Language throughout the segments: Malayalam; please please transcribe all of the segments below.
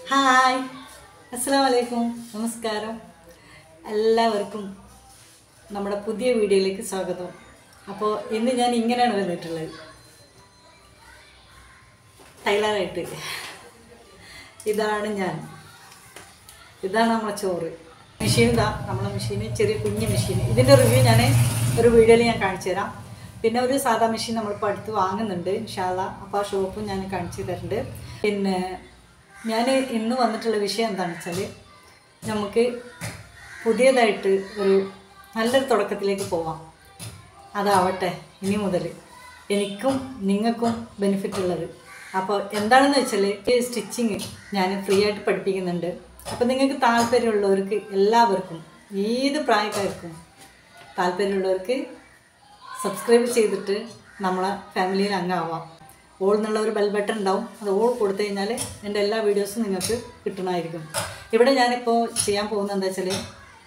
ഹായ് അസ്സാം വലൈക്കും നമസ്കാരം എല്ലാവർക്കും നമ്മുടെ പുതിയ വീഡിയോയിലേക്ക് സ്വാഗതം അപ്പോൾ ഇന്ന് ഞാൻ ഇങ്ങനെയാണ് വന്നിട്ടുള്ളത് ടൈലറായിട്ട് ഇതാണ് ഞാൻ ഇതാണ് നമ്മളെ ചോറ് മെഷീൻ ഇതാ നമ്മളെ മെഷീന് ചെറിയ കുഞ്ഞ് മെഷീൻ ഇതിൻ്റെ റിവ്യൂ ഞാൻ ഒരു വീഡിയോയിൽ ഞാൻ കാണിച്ചു തരാം പിന്നെ ഒരു സാധാ മെഷീൻ നമ്മളിപ്പോൾ അടുത്ത് വാങ്ങുന്നുണ്ട് ഇൻഷാല്ല അപ്പോൾ ആ ഷോപ്പും ഞാൻ കാണിച്ചു തരുന്നുണ്ട് പിന്നെ ഞാൻ ഇന്ന് വന്നിട്ടുള്ള വിഷയം എന്താണെന്ന് വെച്ചാൽ നമുക്ക് പുതിയതായിട്ട് ഒരു നല്ലൊരു തുടക്കത്തിലേക്ക് പോവാം അതാവട്ടെ ഇനി മുതൽ എനിക്കും നിങ്ങൾക്കും ബെനിഫിറ്റ് ഉള്ളത് അപ്പോൾ എന്താണെന്ന് വെച്ചാൽ ഈ സ്റ്റിച്ചിങ് ഞാൻ ഫ്രീ ആയിട്ട് പഠിപ്പിക്കുന്നുണ്ട് അപ്പോൾ നിങ്ങൾക്ക് താല്പര്യമുള്ളവർക്ക് എല്ലാവർക്കും ഏത് പ്രായക്കാർക്കും താല്പര്യമുള്ളവർക്ക് സബ്സ്ക്രൈബ് ചെയ്തിട്ട് നമ്മളെ ഫാമിലിയിൽ അംഗമാവാം ഓൾ എന്നുള്ള ഒരു ബെൽ ബട്ടൺ ഉണ്ടാവും അത് ഓൾ കൊടുത്തു കഴിഞ്ഞാൽ എൻ്റെ എല്ലാ വീഡിയോസും നിങ്ങൾക്ക് കിട്ടണമായിരിക്കും ഇവിടെ ഞാനിപ്പോൾ ചെയ്യാൻ പോകുന്നത് എന്താ വെച്ചാൽ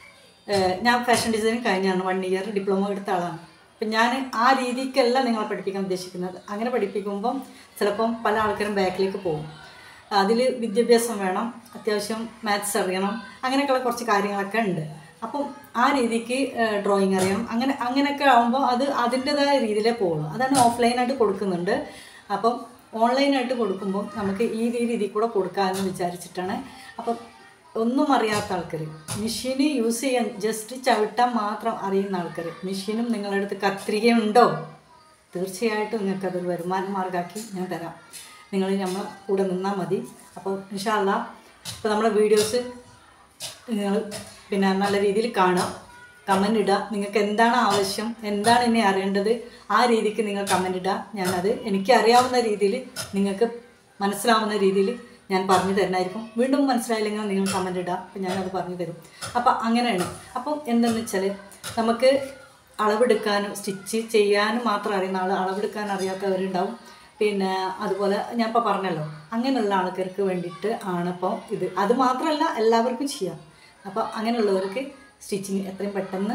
ഏഹ് ഞാൻ ഫാഷൻ ഡിസൈനിങ് കഴിഞ്ഞാണ് വൺ ഇയർ ഡിപ്ലോമ എടുത്ത ആളാണ് അപ്പം ഞാൻ ആ രീതിക്കല്ല നിങ്ങളെ പഠിപ്പിക്കാൻ ഉദ്ദേശിക്കുന്നത് അങ്ങനെ പഠിപ്പിക്കുമ്പം ചിലപ്പം പല ആൾക്കാരും ബാക്കിലേക്ക് പോകും അതിൽ വിദ്യാഭ്യാസം വേണം അത്യാവശ്യം മാത്സ് അറിയണം അങ്ങനെയൊക്കെയുള്ള കുറച്ച് കാര്യങ്ങളൊക്കെ ഉണ്ട് അപ്പം ആ രീതിക്ക് ഡ്രോയിങ് അറിയണം അങ്ങനെ അങ്ങനെയൊക്കെ ആകുമ്പോൾ അത് അതിൻ്റെതായ രീതിയിലേ പോകുള്ളൂ അതാണ് ഓഫ്ലൈനായിട്ട് കൊടുക്കുന്നുണ്ട് അപ്പം ഓൺലൈനായിട്ട് കൊടുക്കുമ്പോൾ നമുക്ക് ഈ രീതിയിൽ കൂടെ കൊടുക്കാമെന്ന് വിചാരിച്ചിട്ടാണ് അപ്പം ഒന്നും അറിയാത്ത ആൾക്കാർ മെഷീന് യൂസ് ചെയ്യാൻ ജസ്റ്റ് ചവിട്ടാൻ മാത്രം അറിയുന്ന ആൾക്കാർ മെഷീനും നിങ്ങളുടെ അടുത്ത് കത്രികയുണ്ടോ തീർച്ചയായിട്ടും നിങ്ങൾക്ക് അതൊരു വരുമാന മാർഗ്ഗമാക്കി ഞാൻ തരാം നിങ്ങൾ നമ്മൾ കൂടെ നിന്നാൽ മതി അപ്പോൾ ഇൻഷാല്ല ഇപ്പോൾ നമ്മുടെ വീഡിയോസ് നിങ്ങൾ പിന്നെ നല്ല രീതിയിൽ കാണാം കമൻ്റ് ഇടുക നിങ്ങൾക്ക് എന്താണ് ആവശ്യം എന്താണ് ഇനി അറിയേണ്ടത് ആ രീതിക്ക് നിങ്ങൾ കമൻ്റ് ഇടുക ഞാനത് എനിക്ക് അറിയാവുന്ന രീതിയിൽ നിങ്ങൾക്ക് മനസ്സിലാവുന്ന രീതിയിൽ ഞാൻ പറഞ്ഞു തരുന്നതായിരിക്കും വീണ്ടും മനസ്സിലായില്ലെങ്കിൽ നിങ്ങൾ കമൻ്റ് ഇടുക അപ്പം ഞാനത് പറഞ്ഞു തരും അപ്പം അങ്ങനെയാണ് അപ്പം എന്തെന്ന് വെച്ചാൽ നമുക്ക് അളവെടുക്കാനും സ്റ്റിച്ച് ചെയ്യാനും മാത്രം അറിയുന്ന ആൾ അളവെടുക്കാൻ അറിയാത്തവരുണ്ടാവും പിന്നെ അതുപോലെ ഞാൻ ഇപ്പോൾ പറഞ്ഞല്ലോ അങ്ങനെയുള്ള ആൾക്കാർക്ക് വേണ്ടിയിട്ട് ആണിപ്പോൾ ഇത് അത് മാത്രമല്ല എല്ലാവർക്കും ചെയ്യാം അപ്പോൾ അങ്ങനെയുള്ളവർക്ക് സ്റ്റിച്ചിങ് എത്രയും പെട്ടെന്ന്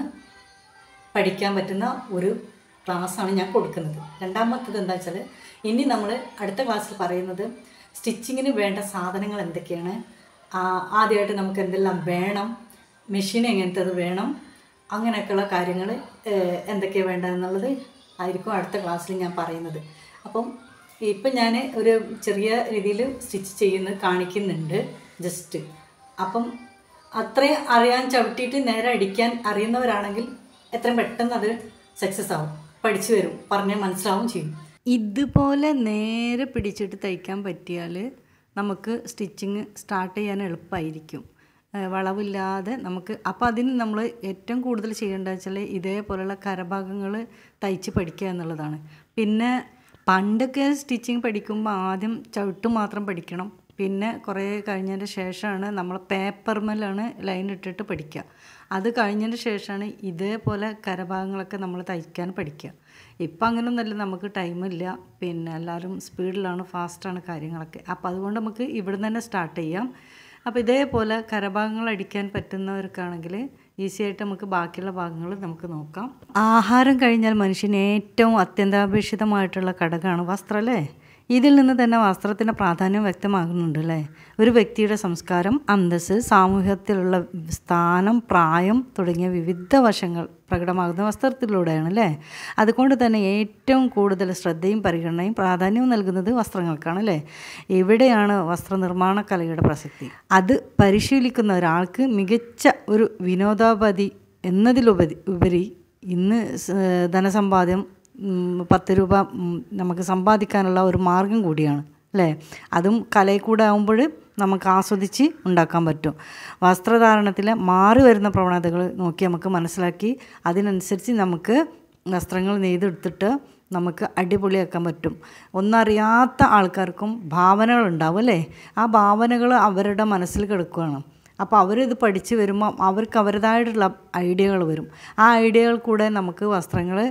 പഠിക്കാൻ പറ്റുന്ന ഒരു ക്ലാസ്സാണ് ഞാൻ കൊടുക്കുന്നത് രണ്ടാമത്തത് എന്താ വെച്ചാൽ ഇനി നമ്മൾ അടുത്ത ക്ലാസ്സിൽ പറയുന്നത് സ്റ്റിച്ചിങ്ങിന് വേണ്ട സാധനങ്ങൾ എന്തൊക്കെയാണ് ആ, ആദ്യമായിട്ട് നമുക്ക് എന്തെല്ലാം വേണം മെഷീൻ എങ്ങനത്തത് വേണം അങ്ങനെയൊക്കെയുള്ള കാര്യങ്ങൾ എന്തൊക്കെയാണ് വേണ്ടതെന്നുള്ളത് ആയിരിക്കും അടുത്ത ക്ലാസ്സിൽ ഞാൻ പറയുന്നത് അപ്പം ഇപ്പം ഞാൻ ഒരു ചെറിയ രീതിയിൽ സ്റ്റിച്ച് ചെയ്യുന്നത് കാണിക്കുന്നുണ്ട് ജസ്റ്റ് അപ്പം അത്രയും അറിയാൻ ചവിട്ടിയിട്ട് നേരെ അടിക്കാൻ അറിയുന്നവരാണെങ്കിൽ എത്രയും പെട്ടെന്ന് അത് സക്സസ് ആവും പഠിച്ചു വരും പറഞ്ഞാൽ മനസ്സിലാവും ചെയ്യും ഇതുപോലെ നേരെ പിടിച്ചിട്ട് തയ്ക്കാൻ പറ്റിയാൽ നമുക്ക് സ്റ്റിച്ചിങ് സ്റ്റാർട്ട് ചെയ്യാൻ എളുപ്പമായിരിക്കും ഏഹ് വളവില്ലാതെ നമുക്ക് അപ്പോൾ അതിന് നമ്മൾ ഏറ്റവും കൂടുതൽ ചെയ്യേണ്ടത് വെച്ചാൽ ഇതേപോലെയുള്ള കരഭാഗങ്ങൾ തയ്ച്ച് പഠിക്കുക എന്നുള്ളതാണ് പിന്നെ പണ്ടൊക്കെ സ്റ്റിച്ചിങ് പഠിക്കുമ്പോൾ ആദ്യം ചവിട്ട് മാത്രം പഠിക്കണം പിന്നെ കുറേ കഴിഞ്ഞതിന് ശേഷമാണ് നമ്മൾ പേപ്പർമേലാണ് ലൈൻ ഇട്ടിട്ട് പഠിക്കുക അത് കഴിഞ്ഞതിന് ശേഷമാണ് ഇതേപോലെ കരഭാഗങ്ങളൊക്കെ നമ്മൾ തയ്ക്കാൻ പഠിക്കുക ഇപ്പം അങ്ങനെയൊന്നുമല്ല നമുക്ക് ടൈമില്ല പിന്നെ എല്ലാവരും സ്പീഡിലാണ് ഫാസ്റ്റാണ് കാര്യങ്ങളൊക്കെ അപ്പോൾ അതുകൊണ്ട് നമുക്ക് ഇവിടെ തന്നെ സ്റ്റാർട്ട് ചെയ്യാം അപ്പോൾ ഇതേപോലെ കരഭാഗങ്ങൾ അടിക്കാൻ പറ്റുന്നവർക്കാണെങ്കിൽ ഈസി ആയിട്ട് നമുക്ക് ബാക്കിയുള്ള ഭാഗങ്ങൾ നമുക്ക് നോക്കാം ആഹാരം കഴിഞ്ഞാൽ മനുഷ്യന് ഏറ്റവും അത്യന്താപേക്ഷിതമായിട്ടുള്ള ഘടകമാണ് വസ്ത്രം അല്ലേ ഇതിൽ നിന്ന് തന്നെ വസ്ത്രത്തിൻ്റെ പ്രാധാന്യം വ്യക്തമാകുന്നുണ്ട് അല്ലേ ഒരു വ്യക്തിയുടെ സംസ്കാരം അന്തസ്സ് സാമൂഹ്യത്തിലുള്ള സ്ഥാനം പ്രായം തുടങ്ങിയ വിവിധ വശങ്ങൾ പ്രകടമാകുന്ന വസ്ത്രത്തിലൂടെയാണ് അല്ലേ അതുകൊണ്ട് തന്നെ ഏറ്റവും കൂടുതൽ ശ്രദ്ധയും പരിഗണനയും പ്രാധാന്യവും നൽകുന്നത് വസ്ത്രങ്ങൾക്കാണ് അല്ലേ എവിടെയാണ് വസ്ത്രനിർമ്മാണ കലയുടെ പ്രസക്തി അത് പരിശീലിക്കുന്ന ഒരാൾക്ക് മികച്ച ഒരു വിനോദോപാധി എന്നതിലുപരി ഉപരി ഇന്ന് സ് ധനസമ്പാദ്യം ഉം, പത്ത് രൂപ ഉം, നമുക്ക് സമ്പാദിക്കാനുള്ള ഒരു മാർഗം കൂടിയാണ് അല്ലേ അതും കലയിൽ കൂടെ ആകുമ്പോൾ നമുക്ക് ആസ്വദിച്ച് ഉണ്ടാക്കാൻ പറ്റും വസ്ത്രധാരണത്തിലെ മാറി വരുന്ന പ്രവണതകൾ നോക്കി നമുക്ക് മനസ്സിലാക്കി അതിനനുസരിച്ച് നമുക്ക് വസ്ത്രങ്ങൾ നെയ്തെടുത്തിട്ട് നമുക്ക് അടിപൊളിയാക്കാൻ പറ്റും ഒന്നറിയാത്ത ആൾക്കാർക്കും ഭാവനകൾ ഉണ്ടാവും അല്ലേ ആ ഭാവനകൾ അവരുടെ മനസ്സിൽ കിടക്കുകയാണ് അപ്പോൾ അവരിത് പഠിച്ച് വരുമ്പോൾ അവർക്ക് അവരുടേതായിട്ടുള്ള ഐഡിയകൾ വരും ആ ഐഡിയകൾ കൂടെ നമുക്ക് വസ്ത്രങ്ങൾ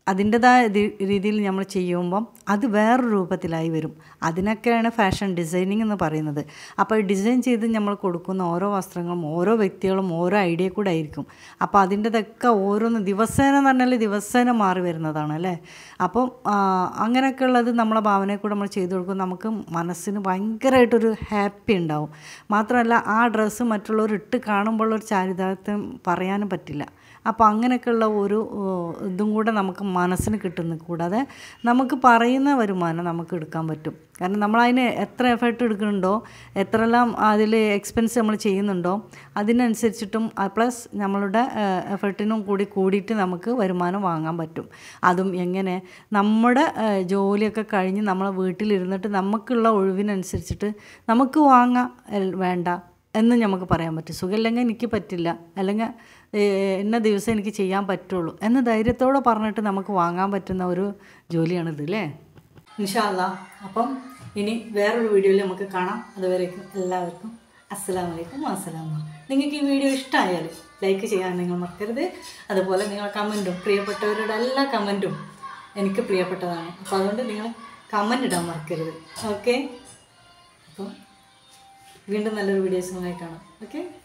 അതിൻ്റെതായ ദി- രീതിയിൽ നമ്മൾ ചെയ്യുമ്പം അത് വേറൊരു രൂപത്തിലായി വരും അതിനൊക്കെയാണ് ഫാഷൻ ഡിസൈനിങ് എന്ന് പറയുന്നത് അപ്പോൾ ഈ ഡിസൈൻ ചെയ്ത് നമ്മൾ കൊടുക്കുന്ന ഓരോ വസ്ത്രങ്ങളും ഓരോ വ്യക്തികളും ഓരോ ഐഡിയ കൂടെ ആയിരിക്കും അപ്പോൾ അതിൻ്റെതൊക്കെ ഓരോന്ന് ദിവസേന എന്ന് പറഞ്ഞാൽ ദിവസേന മാറി വരുന്നതാണ് അല്ലേ അപ്പം ആ, അങ്ങനെയൊക്കെ ഉള്ളത് നമ്മളെ ഭാവനയെ കൂടെ നമ്മൾ ചെയ്തു കൊടുക്കും നമുക്ക് മനസ്സിന് ഭയങ്കരമായിട്ടൊരു ഹാപ്പി ഉണ്ടാവും മാത്രമല്ല ആ ഡ്രസ്സ് മറ്റുള്ളവർ ഇട്ട് കാണുമ്പോൾ ഒരു ചാരിതാർത്ഥ്യം പറയാനും പറ്റില്ല അപ്പോൾ അങ്ങനെയൊക്കെയുള്ള ഒരു ഏഹ്, ഇതും കൂടെ നമുക്ക് മനസ്സിന് കിട്ടുന്നു കൂടാതെ നമുക്ക് പറയുന്ന വരുമാനം നമുക്ക് എടുക്കാൻ പറ്റും കാരണം നമ്മളതിന് എത്ര എഫേർട്ട് എടുക്കുന്നുണ്ടോ എത്രയെല്ലാം അതിൽ എക്സ്പെൻസ് നമ്മൾ ചെയ്യുന്നുണ്ടോ അതിനനുസരിച്ചിട്ടും പ്ലസ് നമ്മളുടെ എഫേർട്ടിനും കൂടി കൂടിയിട്ട് നമുക്ക് വരുമാനം വാങ്ങാൻ പറ്റും അതും എങ്ങനെ നമ്മുടെ ഏഹ്, ജോലിയൊക്കെ കഴിഞ്ഞ് നമ്മളെ വീട്ടിലിരുന്നിട്ട് നമുക്കുള്ള ഒഴിവിനനുസരിച്ചിട്ട് നമുക്ക് വാങ്ങാം എൽ- വേണ്ട എന്ന് നമുക്ക് പറയാൻ പറ്റും സുഖമില്ലെങ്കിൽ എനിക്ക് പറ്റില്ല അല്ലെങ്കിൽ ഏഹ്, ഇന്ന ദിവസം എനിക്ക് ചെയ്യാൻ പറ്റുള്ളൂ എന്ന് ധൈര്യത്തോടെ പറഞ്ഞിട്ട് നമുക്ക് വാങ്ങാൻ പറ്റുന്ന ഒരു ജോലിയാണിത് അല്ലേ ഇൻഷാല്ല അപ്പം ഇനി വേറൊരു വീഡിയോയിൽ നമുക്ക് കാണാം അതുവരേക്കും എല്ലാവർക്കും അസ്സലാം വലൈക്കും അസ്സലാമ നിങ്ങൾക്ക് ഈ വീഡിയോ ഇഷ്ടമായാൽ ലൈക്ക് ചെയ്യാൻ നിങ്ങൾ മറക്കരുത് അതുപോലെ നിങ്ങളെ കമൻറ്റും പ്രിയപ്പെട്ടവരുടെ എല്ലാ കമൻറ്റും എനിക്ക് പ്രിയപ്പെട്ടതാണ് അപ്പോൾ അതുകൊണ്ട് നിങ്ങൾ കമൻ്റ് ഇടാൻ മറക്കരുത് ഓക്കെ അപ്പം വീണ്ടും നല്ലൊരു വീഡിയോസുമായി കാണാം ഓക്കെ